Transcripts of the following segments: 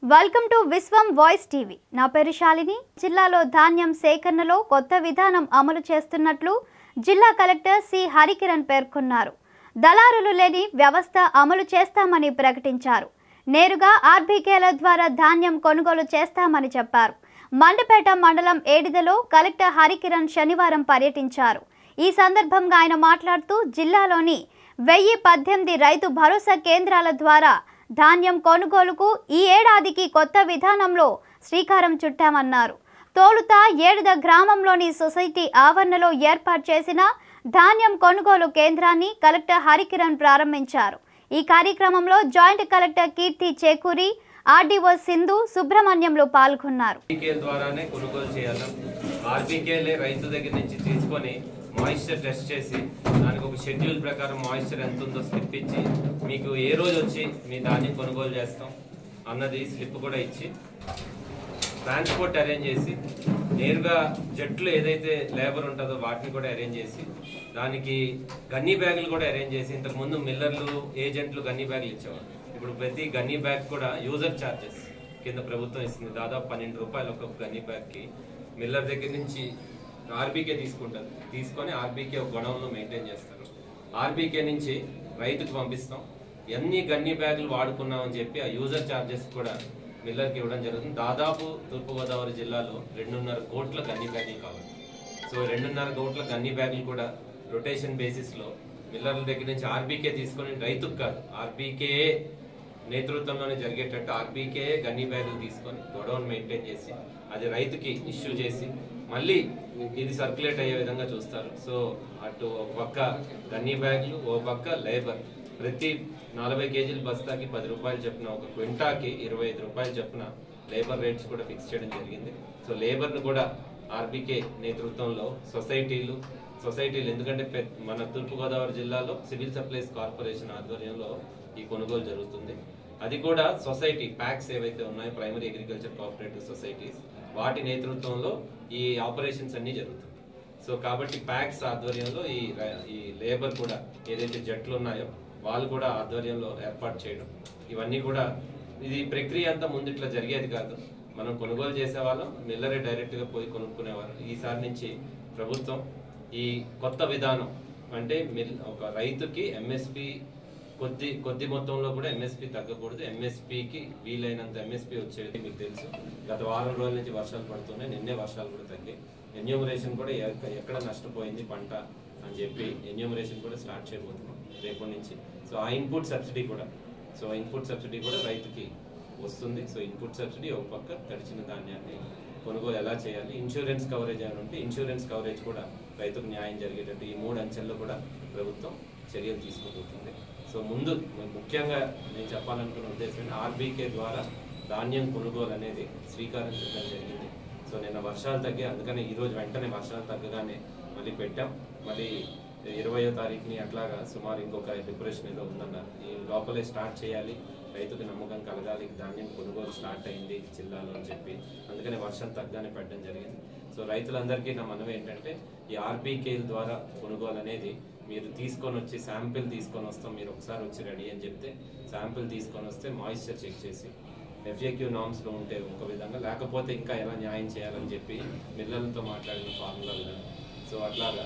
welcome to Vishwam voice TV నా పేరు శాలిని జిల్లాలో ధాన్యం సేకరణలో కొత్త విధానం అమలు చేస్తున్నట్లు జిల్లా కలెక్టర్ సి హరికిరణ్ పేర్కొన్నారు దళారులు లేని వ్యవస్థ అమలు చేస్తామని ప్రకటించారు నేరుగా ఆర్బీకేల ద్వారా ధాన్యం కొనుగోలు చేస్తామని చెప్పారు మండపేట మండలం ఏడిదలో కలెక్టర్ హరికిరణ్ శనివారం పర్యటించారు ఈ సందర్భంగా ఆయన మాట్లాడుతూ జిల్లాలోని వెయ్యి పద్దెనిమిది రైతు భరోసా కేంద్రాల ద్వారా ధాన్యం కొనుగోలుకు ఈ ఏడాదికి కొత్త విధానంలో శ్రీకారం చుట్టామన్నారు తోలుత ఏడుద గ్రామంలోని సొసైటీ ఆవరణలో ఏర్పాటు చేసిన ధాన్యం కొనుగోలు కేంద్రాన్ని కలెక్టర్ హరికిరణ్ ప్రారంభించారు ఈ కార్యక్రమంలో joint collector Keerthi Chekuri RDO Sindhu సుబ్రహ్మణ్యంలు పాల్గొన్నారు ఆర్బీకే ద్వారానే కొనుగోలు చేయాలి ఆర్బీకేలే రైతు దగ్గర నుంచి తీసుకొని మాయిశ్చర్ టెస్ట్ చేసి దానికి ఒక షెడ్యూల్ ప్రకారం మాయిశ్చర్ ఎంత ఉందో స్లిప్ ఇచ్చి మీకు ఏ రోజు వచ్చి మీ ధాన్యం కొనుగోలు చేస్తాం అన్నది స్లిప్ కూడా ఇచ్చి ట్రాన్స్పోర్ట్ అరేంజ్ చేసి నేరుగా జట్లు ఏదైతే లేబర్ ఉంటుందో వాటిని కూడా అరేంజ్ చేసి దానికి గన్నీ బ్యాగులు కూడా అరేంజ్ చేసి ఇంతకు ముందు మిల్లర్లు ఏజెంట్లు గన్నీ బ్యాగులు ఇచ్చేవారు ఇప్పుడు ప్రతి గన్నీ బ్యాగ్ కూడా యూజర్ ఛార్జెస్ కింద ప్రభుత్వం ఇస్తుంది దాదాపు పన్నెండు రూపాయలు ఒక గన్నీ బ్యాగ్కి మిల్లర్ దగ్గర నుంచి ఆర్బీకే తీసుకుంటారు తీసుకొని ఆర్బీకే ఒక గొడవలో మెయింటైన్ చేస్తారు ఆర్బీకే నుంచి రైతుకు పంపిస్తాం ఎన్ని గన్ని బ్యాగులు వాడుకున్నామని చెప్పి ఆ యూజర్ ఛార్జెస్ కూడా మిల్లర్కి ఇవ్వడం జరుగుతుంది దాదాపు తూర్పుగోదావరి జిల్లాలో రెండున్నర కోట్ల గన్ని బ్యాగులు కావాలి సో రెండున్నర కోట్ల గన్ని బ్యాగులు కూడా రొటేషన్ బేసిస్లో మిల్లర్ల దగ్గర నుంచి ఆర్బీకే తీసుకొని రైతుకు కాదు ఆర్బీకే నేతృత్వంలోనే జరిగేటట్టు ఆర్బీకే గన్ని బ్యాగులు తీసుకొని గొడవను మెయింటైన్ చేసి అది రైతుకి ఇష్యూ చేసి మళ్ళీ ఇది సర్క్యులేట్ అయ్యే విధంగా చూస్తారు సో అటు ఒక పక్క గన్ని బ్యాగులు ఓ పక్క లేబర్ ప్రతి నలభై కేజీల బస్తాకి పది రూపాయలు చొప్పున ఒక క్వింటాకి ఇరవై ఐదు రూపాయలు చొప్పున లేబర్ రేట్స్ కూడా ఫిక్స్ చేయడం జరిగింది సో లేబర్ను కూడా ఆర్బీకే నేతృత్వంలో సొసైటీలు సొసైటీలు ఎందుకంటే పె- మన తూర్పుగోదావరి జిల్లాలో సివిల్ సప్లైస్ కార్పొరేషన్ ఆధ్వర్యంలో ఈ కొనుగోలు జరుగుతుంది అది కూడా సొసైటీ ప్యాక్స్ ఏవైతే ఉన్నాయో ప్రైమరీ అగ్రికల్చర్ కోఆపరేటివ్ సొసైటీస్ వాటి నేతృత్వంలో ఈ ఆపరేషన్స్ అన్ని జరుగుతుంది సో కాబట్టి ప్యాక్స్ ఆధ్వర్యంలో ఈ ర- ఈ లేబర్ కూడా ఏదైతే జట్లు ఉన్నాయో వాళ్ళు కూడా ఆధ్వర్యంలో ఏర్పాటు చేయడం ఇవన్నీ కూడా ఇది ప్రక్రియ అంతా ముందు ఇట్లా జరిగేది కాదు మనం కొనుగోలు చేసేవాళ్ళం మిల్లరే డైరెక్ట్ గా పోయి కొనుక్కునేవారు ఈసారి నుంచి ప్రభుత్వం ఈ కొత్త విధానం అంటే మిల్- ఒక రైతుకి ఎంఎస్పి కొద్ది కొద్ది మొత్తంలో కూడా ఎంఎస్పి తగ్గకూడదు ఎంఎస్పికి వీలైనంత ఎంఎస్పి వచ్చేది మీకు తెలుసు గత వారం రోజుల నుంచి వర్షాలు పడుతున్నాయి నిన్నే వర్షాలు కూడా తగ్గాయి ఎన్యూమరేషన్ కూడా ఎక్క- ఎక్కడ నష్టపోయింది పంట అని చెప్పి ఎన్యూమరేషన్ కూడా స్టార్ట్ చేయబోతున్నాం రేపటి నుంచి సో ఆ ఇన్పుట్ సబ్సిడీ కూడా సో ఇన్పుట్ సబ్సిడీ కూడా రైతుకి వస్తుంది సో ఇన్పుట్ సబ్సిడీ ఒక పక్క తడిచిన ధాన్యాన్ని కొనుగోలు ఎలా చేయాలి ఇన్సూరెన్స్ కవరేజ్ అని ఉంటే ఇన్సూరెన్స్ కవరేజ్ కూడా రైతుకు న్యాయం జరిగేటట్టు ఈ మూడు అంచెల్లో కూడా ప్రభుత్వం చర్యలు తీసుకోబోతుంది సో ముందు ముఖ్యంగా నేను చెప్పాలనుకున్న ఉద్దేశం ఆర్బీకే ద్వారా ధాన్యం కొనుగోలు అనేది శ్రీకారం చుట్టడం జరిగింది సో నిన్న వర్షాలు తగ్గాయి అందుకని ఈ రోజు వెంటనే వర్షాలు తగ్గగానే మళ్ళీ పెట్టాం మళ్ళీ ఇరవయో తారీఖుని అట్లాగా సుమారు ఇంకొక డిప్రెషన్ ఏదో ఉందన్నారు ఈ లోపలే స్టార్ట్ చేయాలి రైతుకు నమ్మకం కలగాలి ధాన్యం కొనుగోలు స్టార్ట్ అయింది జిల్లాలో అని చెప్పి అందుకని వర్షం తగ్గగానే పెట్టడం జరిగింది సో రైతులందరికీ నా మనం ఏంటంటే ఈ ఆర్బీకేల ద్వారా కొనుగోలు అనేది మీరు తీసుకొని వచ్చి శాంపిల్ తీసుకొని వస్తాం మీరు ఒకసారి వచ్చి రెడీ అని చెప్తే శాంపిల్ తీసుకొని వస్తే మాయిశ్చర్ చెక్ చేసి ఎఫ్ఏక్యూ నామ్స్లో ఉంటే ఒక విధంగా లేకపోతే ఇంకా ఎలా న్యాయం చేయాలని చెప్పి మిల్లర్లతో మాట్లాడిన ఫార్ములా విధంగా సో అట్లాగా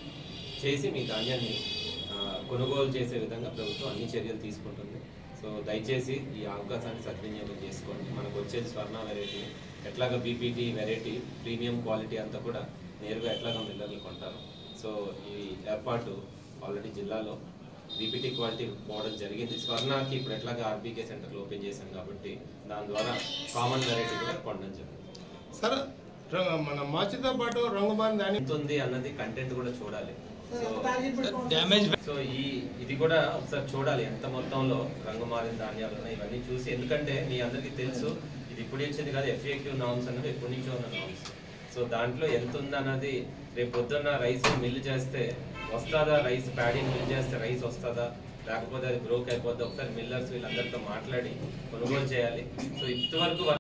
చేసి మీ ధాన్యాన్ని ఆ, కొనుగోలు చేసే విధంగా ప్రభుత్వం అన్ని చర్యలు తీసుకుంటుంది సో దయచేసి ఈ అవకాశాన్ని సద్వినియోగం చేసుకోండి మనకు వచ్చేది స్వర్ణ వెరైటీ ఎట్లాగా బీపీటీ వెరైటీ ప్రీమియం క్వాలిటీ అంతా కూడా నేరుగా ఎట్లాగా మిల్లర్లు కొంటారు సో ఈ ఏర్పాటు ఆల్రెడీ జిల్లాలో బీపీటీ క్వాలిటీ పోవడం జరిగింది స్వర్ణకి ఇప్పుడు ఎట్లాగా ఆర్బీకే సెంటర్లు ఓపెన్ చేశాం కాబట్టి దాని ద్వారా కామన్ వెరైటీ కూడా కొనడం జరిగింది సార్ ర- మన మార్చితో పాటు రంగు మారిన దాని ఎంత ఉంది అన్నది కంటెంట్ కూడా చూడాలి సో డ్యామేజ్ సో ఈ ఇది కూడా ఒకసారి చూడాలి ఎంత మొత్తంలో రంగు మారిన ధాన్యాలు ఉన్నాయి ఇవన్నీ చూసి ఎందుకంటే మీ అందరికీ తెలుసు ఇది ఇప్పుడు వచ్చింది కాదు ఎఫ్ఏక్యూ నామ్స్ అనేది ఎప్పటి నుంచో ఉన్న నామ్స్ సో దాంట్లో ఎంత ఉందన్నది రేపు పొద్దున్న రైస్ మిల్ చేస్తే వస్తుందా రైస్ ప్యాడీ మిల్ చేస్తే రైస్ వస్తుందా లేకపోతే అది బ్రోక్ అయిపోద్ది ఒకసారి మిల్లర్స్ వీళ్ళందరితో మాట్లాడి కొనుగోలు చేయాలి సో ఇంతవరకు